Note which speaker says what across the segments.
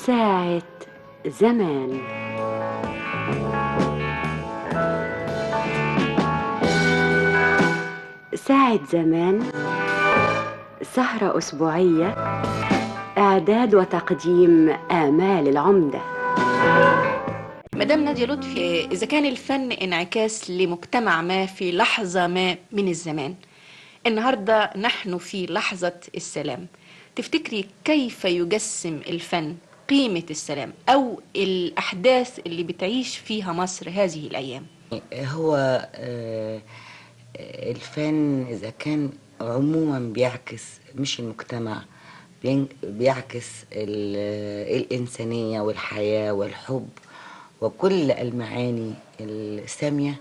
Speaker 1: ساعة زمان ساعة زمان سهرة أسبوعية إعداد وتقديم آمال العمدة
Speaker 2: مدام نادية لطفي إذا كان الفن انعكاس لمجتمع ما في لحظة ما من الزمان النهاردة نحن في لحظة السلام تفتكري كيف يجسم الفن قيمة السلام أو الأحداث اللي بتعيش فيها مصر هذه الأيام
Speaker 3: هو آه، الفن إذا كان عموما بيعكس مش المجتمع بين- بيعكس ال- الإنسانية والحياة والحب وكل المعاني السامية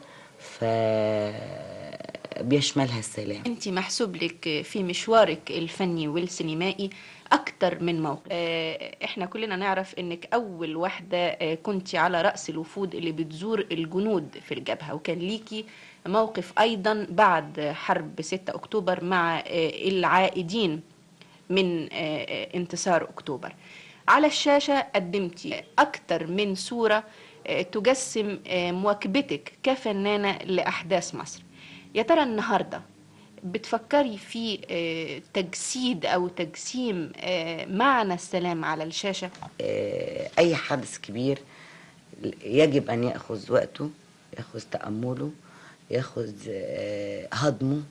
Speaker 3: فبيشملها السلام
Speaker 2: أنت محسوب لك في مشوارك الفني والسينمائي أكتر من موقف آه، إحنا كلنا نعرف إنك أول واحدة آه، كنت على رأس الوفود اللي بتزور الجنود في الجبهة وكان ليكي موقف أيضا بعد حرب 6 أكتوبر مع آه، العائدين من آه، آه، انتصار أكتوبر على الشاشة قدمتي أكتر من صورة آه، تجسم آه، مواكبتك كفنانة لأحداث مصر يا ترى النهاردة بتفكري في آه، تجسيد أو تجسيم آه، معنى السلام على الشاشة
Speaker 3: آه، أي حدث كبير يجب أن يأخذ وقته يأخذ تأمله يأخذ آه، هضمه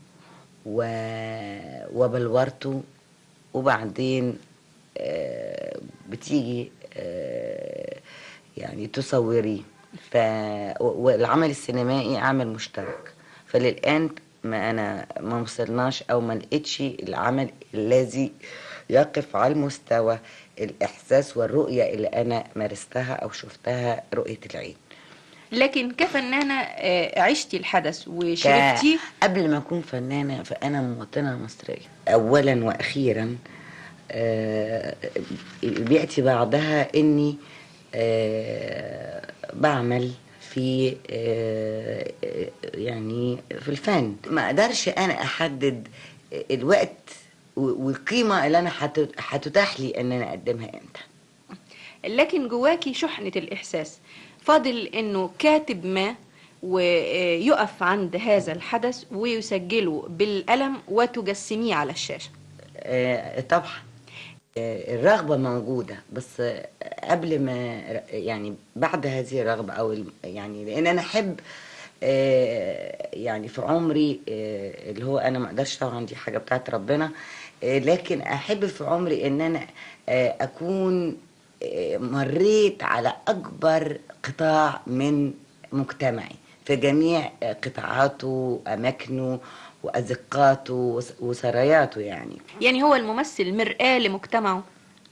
Speaker 3: و- وبلورته وبعدين آه، بتيجي آه، يعني تصوريه ف والعمل السينمائي عمل مشترك فللآن ما أنا ما وصلناش أو ما لقيتش العمل الذي يقف على المستوى الإحساس والرؤية اللي أنا مارستها أو شفتها رؤية العين
Speaker 2: لكن كفنانة آه، عشتي الحدث وشرفتيه
Speaker 3: قبل ما أكون فنانة فأنا مواطنة مصرية أولا وأخيرا آه، بيأتي بعدها إني آه، بعمل في آه، يعني في الفن ما أقدرش أنا أحدد الوقت و- والقيمة اللي أنا هت- هتتاح لي إن أنا أقدمها إمتى
Speaker 2: لكن جواكي شحنة الإحساس فاضل إنه كاتب ما ويقف عند هذا الحدث ويسجله بالقلم وتجسميه على الشاشة
Speaker 3: آه، طبعا آه، الرغبة موجودة بس آه، قبل ما يعني بعد هذه الرغبة أو الم- يعني لأن أنا أحب آه، يعني في عمري آه، اللي هو أنا ما أقدرش طبعا دي حاجة بتاعت ربنا آه، لكن أحب في عمري إن أنا آه، أكون آه، مريت على أكبر قطاع من مجتمعي في جميع آه، قطاعاته أماكنه وأزقاته وس- وسراياته يعني
Speaker 2: يعني هو الممثل مرآة لمجتمعه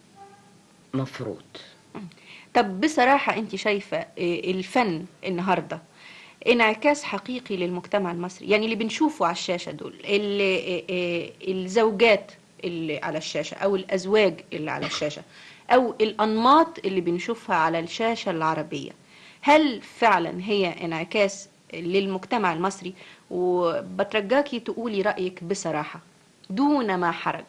Speaker 3: مفروض
Speaker 2: طب بصراحة أنت شايفة آه، الفن النهاردة انعكاس حقيقي للمجتمع المصري يعني اللي بنشوفه على الشاشة دول ال- آه، آه، الزوجات اللي على الشاشة أو الأزواج اللي على الشاشة أو الأنماط اللي بنشوفها على الشاشة العربية هل فعلا هي انعكاس للمجتمع المصري وبترجاكي تقولي رأيك بصراحة دون ما حرج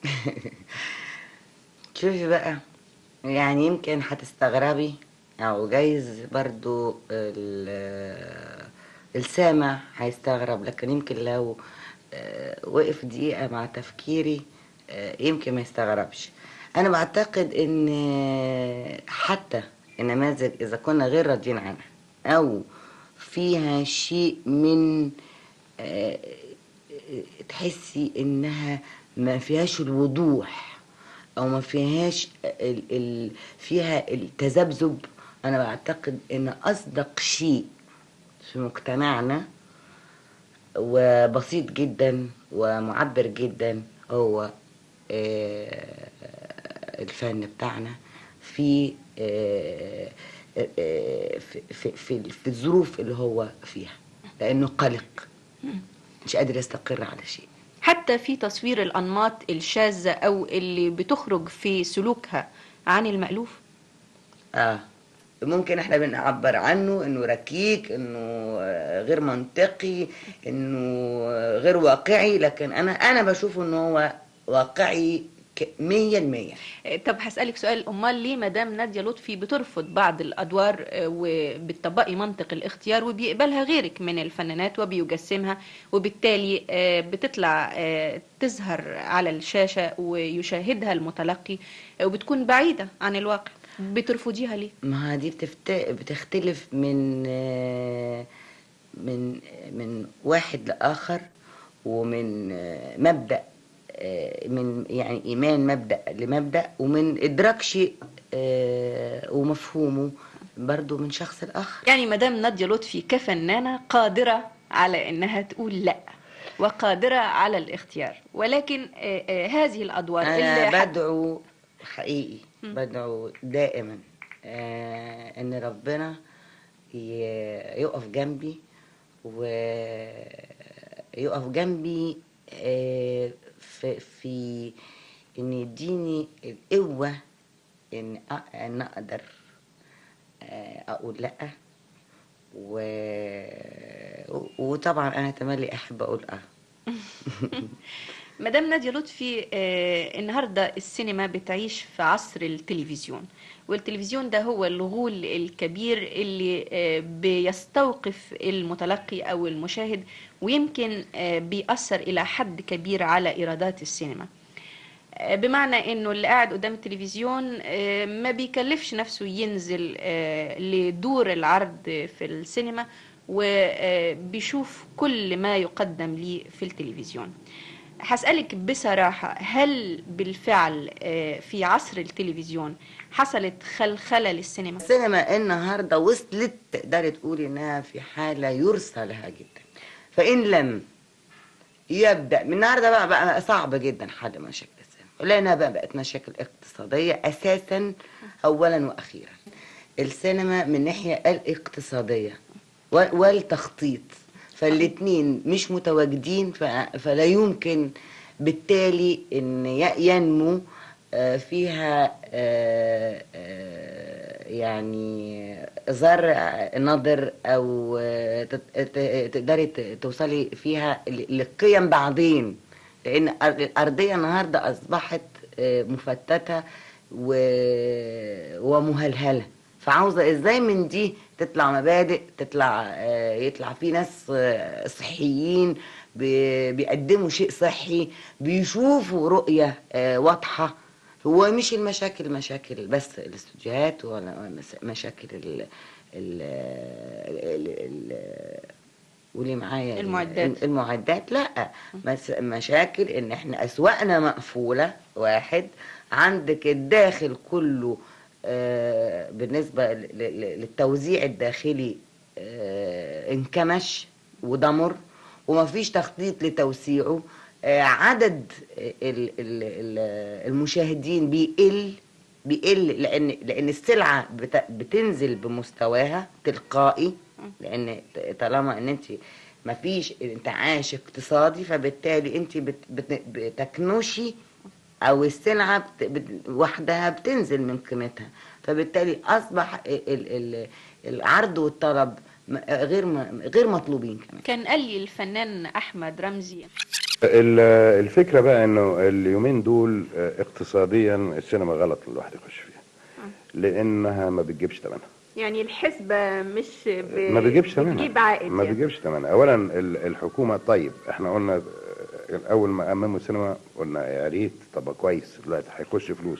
Speaker 3: شوفي بقى يعني يمكن هتستغربي او جايز برضو ال- السامع هيستغرب لكن يمكن لو آه، وقف دقيقة مع تفكيري آه، يمكن ما يستغربش انا بعتقد ان حتى النماذج اذا كنا غير راضيين عنها او فيها شيء من آه، تحسي انها ما فيهاش الوضوح او ما فيهاش ال ال فيها التذبذب انا بعتقد ان اصدق شيء في مجتمعنا وبسيط جدا ومعبر جدا هو آه، الفن بتاعنا في آه، آه، في في في في الظروف اللي هو فيها لانه قلق مش قادر يستقر على شيء
Speaker 2: حتى في تصوير الأنماط الشاذة أو اللي بتخرج في سلوكها عن المألوف
Speaker 3: اه ممكن احنا بنعبر عنه انه ركيك انه آه، غير منطقي انه آه، غير واقعي لكن انا انا بشوف انه هو واقعي ك- مية المية
Speaker 2: آه، طب هسألك سؤال أمال ليه مدام نادية لطفي بترفض بعض الأدوار آه، وبتطبقي منطق الاختيار وبيقبلها غيرك من الفنانات وبيجسمها وبالتالي آه، بتطلع آه، تظهر على الشاشة ويشاهدها المتلقي آه، وبتكون بعيدة عن الواقع بترفضيها ليه؟
Speaker 3: ما ها دي بتفت... بتختلف من آه، من من واحد لآخر ومن آه، مبدأ آه، من يعني إيمان مبدأ لمبدأ ومن إدراك شيء آه، ومفهومه برضو من شخص لآخر
Speaker 2: يعني مدام نادية لطفي كفنانة قادرة على إنها تقول لا وقادرة على الاختيار ولكن آه، آه، هذه الأدوار
Speaker 3: أنا
Speaker 2: اللي حب-
Speaker 3: بدعو حقيقي بدعو دائما آه إن ربنا ي- يقف جنبي ويقف جنبي آه في, في إن يديني القوة إن أ- إن أقدر آه أقول لأ و... وطبعا أنا تملي أحب أقول أه
Speaker 2: مدام نادية لطفي آه، النهاردة السينما بتعيش في عصر التلفزيون والتلفزيون ده هو الغول الكبير اللي آه، بيستوقف المتلقي أو المشاهد ويمكن آه، بيأثر إلى حد كبير على إيرادات السينما آه، بمعنى انه اللي قاعد قدام التلفزيون آه، ما بيكلفش نفسه ينزل آه، لدور العرض في السينما وبيشوف كل ما يقدم ليه في التلفزيون هسألك بصراحة هل بالفعل آه، في عصر التلفزيون حصلت خلخلة للسينما؟
Speaker 3: السينما النهارده وصلت تقدري تقولي انها في حاله يرثى لها جدا فان لم يبدا من النهارده بقى بقى صعب جدا حل مشاكل السينما لانها بقى بقت مشاكل اقتصاديه اساسا اولا واخيرا السينما من الناحيه الاقتصاديه و- والتخطيط فالاتنين مش متواجدين ف- فلا يمكن بالتالي ان ي- ينمو آه، فيها آه، آه، يعني زرع نضر او آه، تت- ت- تقدري ت- توصلي فيها ل- للقيم بعدين لان الأر- الارضيه النهارده اصبحت آه، مفتته و- ومهلهله فعاوزه ازاي من دي تطلع مبادئ تطلع آه، يطلع في ناس آه، صحيين بي- بيقدموا شيء صحي بيشوفوا رؤيه آه، واضحه هو مش المشاكل مشاكل بس الاستوديوهات ولا مس- مشاكل ال ال ال ال قولي معايا ال-
Speaker 2: المعدات.
Speaker 3: المعدات لا مس مشاكل ان احنا اسواقنا مقفوله واحد عندك الداخل كله آه، بالنسبه ل- ل- للتوزيع الداخلي آه، انكمش ودمر ومفيش تخطيط لتوسيعه آه، عدد ال- ال- ال- المشاهدين بيقل بيقل لان لان السلعه بت- بتنزل بمستواها تلقائي لان طالما ان انت مفيش انتعاش اقتصادي فبالتالي انت بت بت بتكنشي او السلعه بت بت وحدها بتنزل من قيمتها فبالتالي اصبح ال ال العرض والطلب م- غير م- غير مطلوبين كمان
Speaker 2: كان قال لي الفنان أحمد رمزي
Speaker 4: ال- الفكرة بقى انه اليومين دول آه، اقتصاديا السينما غلط إن الواحد يخش فيها لانها ما بتجيبش ثمنها
Speaker 2: يعني الحسبة مش ب...
Speaker 4: ما بيجيبش ثمنها
Speaker 2: بتجيب عائد
Speaker 4: ما
Speaker 2: يعني.
Speaker 4: بيجيبش ثمنها اولا ال- الحكومة طيب احنا قلنا آه، اول ما امموا السينما قلنا يا ريت طب كويس دلوقتي هيخش فلوس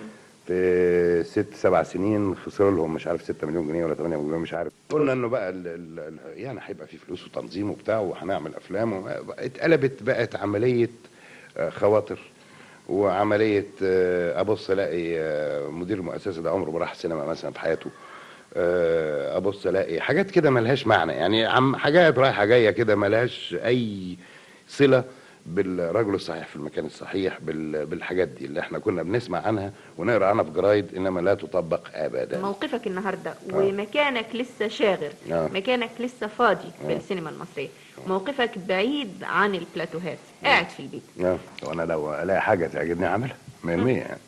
Speaker 4: في ست سبع سنين خسروا لهم مش عارف 6 مليون جنيه ولا 8 مليون جنيه مش عارف قلنا انه بقى ال ال ال يعني هيبقى في فلوس وتنظيم وبتاع وهنعمل افلام وما- اتقلبت بقت عمليه آه، خواطر وعمليه آه، ابص الاقي آه، مدير المؤسسه ده عمره ما راح سينما مثلا في حياته آه، ابص الاقي حاجات كده ملهاش معنى يعني عم حاجات رايحه جايه كده ملهاش اي صله بالرجل الصحيح في المكان الصحيح بال- بالحاجات دي اللي احنا كنا بنسمع عنها ونقرا عنها في جرايد انما لا تطبق ابدا
Speaker 2: موقفك النهارده ومكانك لسه شاغر
Speaker 4: آه.
Speaker 2: مكانك لسه فاضي في
Speaker 4: آه.
Speaker 2: السينما المصريه موقفك بعيد عن البلاتوهات قاعد في البيت
Speaker 4: آه، وانا لو الاقي حاجه تعجبني اعملها 100% يعني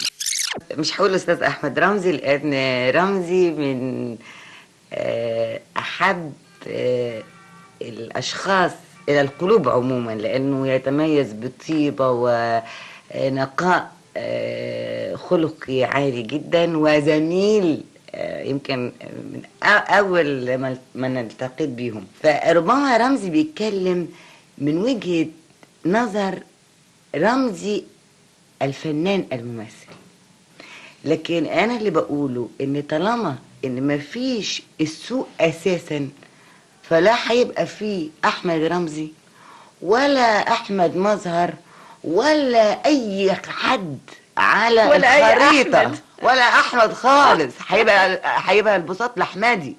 Speaker 3: مش هقول استاذ احمد رمزي لان رمزي من آه، احب آه، الاشخاص الى القلوب عموما لانه يتميز بطيبه آه، نقاء آه، خلقي عالي جدا وزميل آه، يمكن من أ- اول ما ما نلتقيت بيهم فربما رمزي بيتكلم من وجهة نظر رمزي الفنان الممثل لكن انا اللي بقوله ان طالما ان مفيش السوق اساسا فلا هيبقى فيه احمد رمزي ولا احمد مظهر ولا اي حد على
Speaker 2: ولا أي
Speaker 3: الخريطه
Speaker 2: أحمد.
Speaker 3: ولا احمد خالص هيبقى هيبقى البساط الاحمدي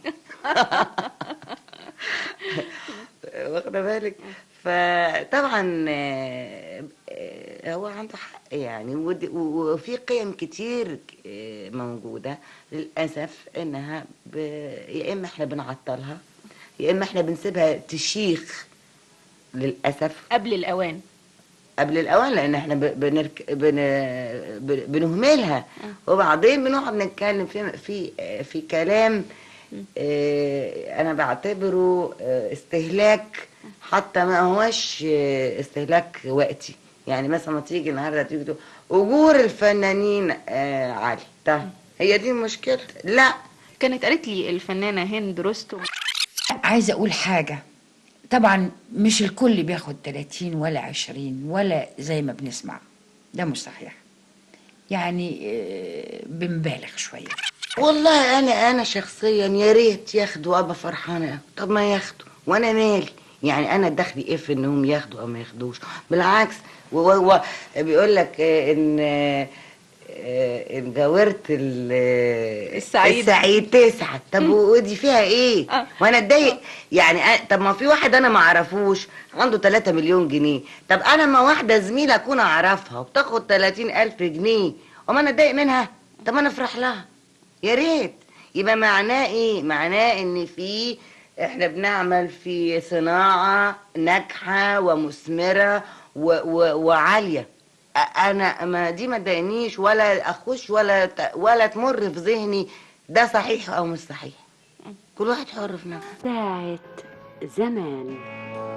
Speaker 3: واخده بالك فطبعا آه، آه، هو عنده حق يعني ود- و- وفي قيم كتير آه، موجوده للاسف انها ب... يا اما احنا بنعطلها يا اما احنا بنسيبها تشيخ للاسف
Speaker 2: قبل الاوان
Speaker 3: قبل الاوان لان احنا ب- بنرك... بن... ب- بنهملها وبعدين بنقعد نتكلم في في في كلام آه، انا بعتبره آه، استهلاك حتى ما هوش آه، استهلاك وقتي يعني مثلا ما تيجي النهارده تيجي تقول اجور الفنانين آه، عالي طيب هي دي المشكله لا
Speaker 2: كانت قالت لي الفنانه هند رستم
Speaker 5: عايزه اقول حاجه طبعا مش الكل بياخد 30 ولا 20 ولا زي ما بنسمع ده مش صحيح يعني آه، بنبالغ شويه
Speaker 3: والله انا انا شخصيا يا ريت ياخدوا ابقى فرحانه طب ما ياخدوا وانا مالي يعني انا دخلي ايه في انهم ياخدوا او ما ياخدوش بالعكس وهو بيقول لك آه، ان آه، آه، ان جاورت ال-
Speaker 2: السعيد.
Speaker 3: السعيد تسعد طب ودي فيها ايه
Speaker 2: آه.
Speaker 3: وانا اتضايق يعني أنا- طب ما في واحد انا ما اعرفوش عنده 3 مليون جنيه طب انا ما واحده زميله اكون اعرفها وبتاخد 30 الف جنيه وما انا اتضايق منها طب انا افرح لها يا ريت يبقى معناه ايه معناه ان في احنا بنعمل في صناعه ناجحه ومثمره و و وعاليه أ- انا ما دي ما تضايقنيش ولا اخش ولا ت- ولا تمر في ذهني ده صحيح او مش صحيح كل واحد حر في نفسه
Speaker 1: ساعة زمان